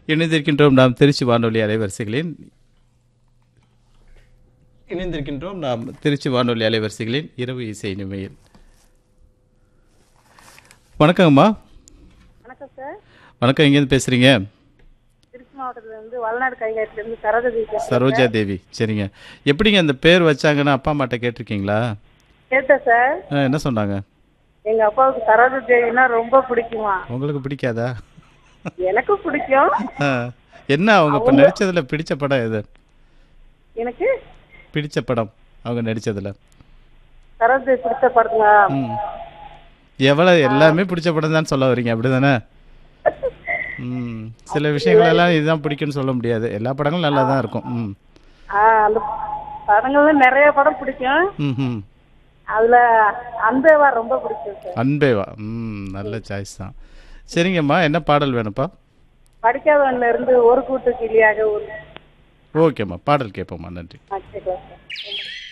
இணைந்திருக்கின்றோம் நாம் திருச்சி வானொலி அலைவரிசைகளின் இணைந்திருக்கின்றோம் நாம் திருச்சி வானொலி அலைவரிசைகளின் இரவு இசை நிமையில் வணக்கங்கம்மா வணக்கம் சார் வணக்கம் எங்கேருந்து பேசுகிறீங்க திருச்சி மாவட்டத்துல இருந்து வளநாடு கைகாட்டில இருந்து சரோஜதி பேசுறேன். சரோஜா தேவி சரிங்க எப்படிங்க அந்த பேர் வச்சாங்கன்னு அப்பா அம்மாட்ட கேட்டிருக்கீங்களா கேட்டேன் சார் ஆ, என்ன சொன்னாங்க எங்க அப்பாவுக்கு சரோஜா தேவினா ரொம்ப பிடிக்குமா உங்களுக்கு பிடிக்காதா எனக்கும் பிடிக்கும் ஆ, என்ன அவங்க இப்போ நடிச்சதுல பிடிச்ச படம் எது எனக்கு பிடிச்ச படம் அவங்க நடிச்சதுல சரோஜா தேவி பிடிச்ச படத்துங்க ம் எவ்வளோ எல்லாமே பிடிச்ச படம் தான் சொல்ல வரீங்க அப்படிதானே ம் சில விஷயங்கள் எல்லாம் இதுதான் பிடிக்கும்னு சொல்ல முடியாது எல்லா படங்களும் நல்லா தான் இருக்கும் ம் ஆ, அந்த படங்கள்ல நிறைய படம் பிடிக்கும் ம் ம் அதுல அன்பேவா ரொம்ப பிடிக்கும் சார் அன்பேவா ம் நல்ல சாய்ஸ் தான் சரிங்கம்மா என்ன பாடல் வேணும்ப்பா படிக்காதவன்ல இருந்து ஒரு கூட்டு கிளியாக ஒரு ஓகேம்மா பாடல் கேட்போம்மா நன்றி ஆ, சரி, சார்